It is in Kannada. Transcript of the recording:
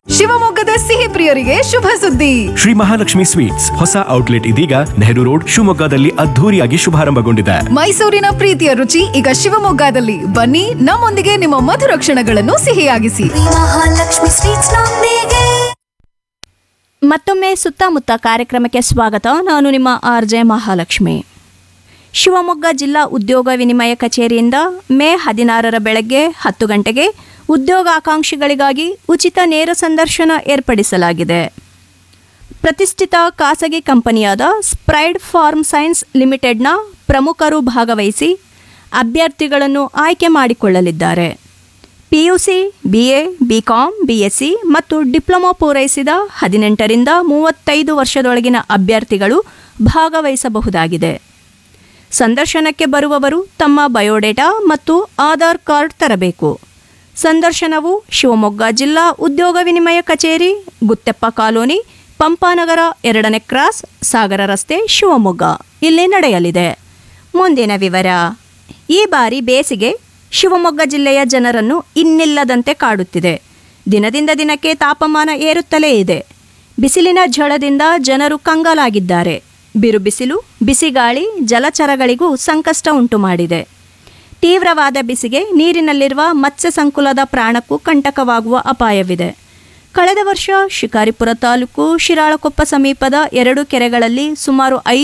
ಶಿವಮೊಗ್ಗದ ಸಿಹಿ ಪ್ರಿಯರಿಗೆ ಶುಭ ಸುದ್ದಿ ಶ್ರೀ ಮಹಾಲಕ್ಷ್ಮಿ ಸ್ವೀಟ್ಸ್ ಹೊಸ ಔಟ್ಲೆಟ್ ಇದೀಗ ನೆಹರು ರೋಡ್ ಶಿವಮೊಗ್ಗದಲ್ಲಿ ಅದ್ಧೂರಿಯಾಗಿ ಶುಭಾರಂಭಗೊಂಡಿದೆ ಮೈಸೂರಿನ ಪ್ರೀತಿಯ ರುಚಿ ಈಗ ಶಿವಮೊಗ್ಗದಲ್ಲಿ ಬನ್ನಿ ನಮ್ಮೊಂದಿಗೆ ನಿಮ್ಮ ಮಧುರ ಕ್ಷಣಗಳನ್ನು ಸಿಹಿಯಾಗಿಸಿ ಮಹಾಲಕ್ಷ್ಮಿ ಸ್ವೀಟ್ಸ್ ನೊಂದಿಗೆ ಮತ್ತೊಮ್ಮೆ ಸುತ್ತಮುತ್ತ ಕಾರ್ಯಕ್ರಮಕ್ಕೆ ಸ್ವಾಗತ ನಾನು ನಿಮ್ಮ ಆರ್ ಜೆ ಮಹಾಲಕ್ಷ್ಮಿ ಶಿವಮೊಗ್ಗ ಜಿಲ್ಲಾ ಉದ್ಯೋಗ ವಿನಿಮಯ ಕಚೇರಿಯಿಂದ ಮೇ ಹದಿನಾರರ ಬೆಳಗ್ಗೆ ಹತ್ತು ಗಂಟೆಗೆ ಉದ್ಯೋಗಾಕಾಂಕ್ಷಿಗಳಿಗಾಗಿ ಉಚಿತ ನೇರ ಸಂದರ್ಶನ ಏರ್ಪಡಿಸಲಾಗಿದೆ ಪ್ರತಿಷ್ಠಿತ ಖಾಸಗಿ ಕಂಪನಿಯಾದ ಸ್ಪ್ರೈಡ್ ಫಾರ್ಮ್ ಸೈನ್ಸ್ ಲಿಮಿಟೆಡ್ನ ಪ್ರಮುಖರು ಭಾಗವಹಿಸಿ ಅಭ್ಯರ್ಥಿಗಳನ್ನು ಆಯ್ಕೆ ಮಾಡಿಕೊಳ್ಳಲಿದ್ದಾರೆ ಪಿಯುಸಿ ಬಿಎ ಬಿಕಾಂ ಬಿಎಸ್ಸಿ ಮತ್ತು ಡಿಪ್ಲೊಮಾ ಪೂರೈಸಿದ ಹದಿನೆಂಟರಿಂದ ಮೂವತ್ತೈದು ವರ್ಷದೊಳಗಿನ ಅಭ್ಯರ್ಥಿಗಳು ಭಾಗವಹಿಸಬಹುದಾಗಿದೆ ಸಂದರ್ಶನಕ್ಕೆ ಬರುವವರು ತಮ್ಮ ಬಯೋಡೇಟಾ ಮತ್ತು ಆಧಾರ್ ಕಾರ್ಡ್ ತರಬೇಕು ಸಂದರ್ಶನವು ಶಿವಮೊಗ್ಗ ಜಿಲ್ಲಾ ಉದ್ಯೋಗ ವಿನಿಮಯ ಕಚೇರಿ ಗುತ್ತೆಪ್ಪ ಕಾಲೋನಿ ಪಂಪಾನಗರ ಎರಡನೇ ಕ್ರಾಸ್ ಸಾಗರ ರಸ್ತೆ ಶಿವಮೊಗ್ಗ ಇಲ್ಲಿ ನಡೆಯಲಿದೆ ಮುಂದಿನ ವಿವರ ಈ ಬಾರಿ ಬೇಸಿಗೆ ಶಿವಮೊಗ್ಗ ಜಿಲ್ಲೆಯ ಜನರನ್ನು ಇನ್ನಿಲ್ಲದಂತೆ ಕಾಡುತ್ತಿದೆ ದಿನದಿಂದ ದಿನಕ್ಕೆ ತಾಪಮಾನ ಏರುತ್ತಲೇ ಇದೆ ಬಿಸಿಲಿನ ಝಳದಿಂದ ಜನರು ಕಂಗಾಲಾಗಿದ್ದಾರೆ ಬಿರು ಬಿಸಿಲು ಬಿಸಿಗಾಳಿ ಜಲಚರಗಳಿಗೂ ಸಂಕಷ್ಟ ಉಂಟು ಮಾಡಿದೆ ತೀವ್ರವಾದ ಬಿಸಿಗೆ ನೀರಿನಲ್ಲಿರುವ ಮತ್ಸ್ಯ ಸಂಕುಲದ ಪ್ರಾಣಕ್ಕೂ ಕಂಟಕವಾಗುವ ಅಪಾಯವಿದೆ ಕಳೆದ ವರ್ಷ ಶಿಕಾರಿಪುರ ತಾಲೂಕು ಶಿರಾಳಕೊಪ್ಪ ಸಮೀಪದ ಎರಡು ಕೆರೆಗಳಲ್ಲಿ ಸುಮಾರು ಐದು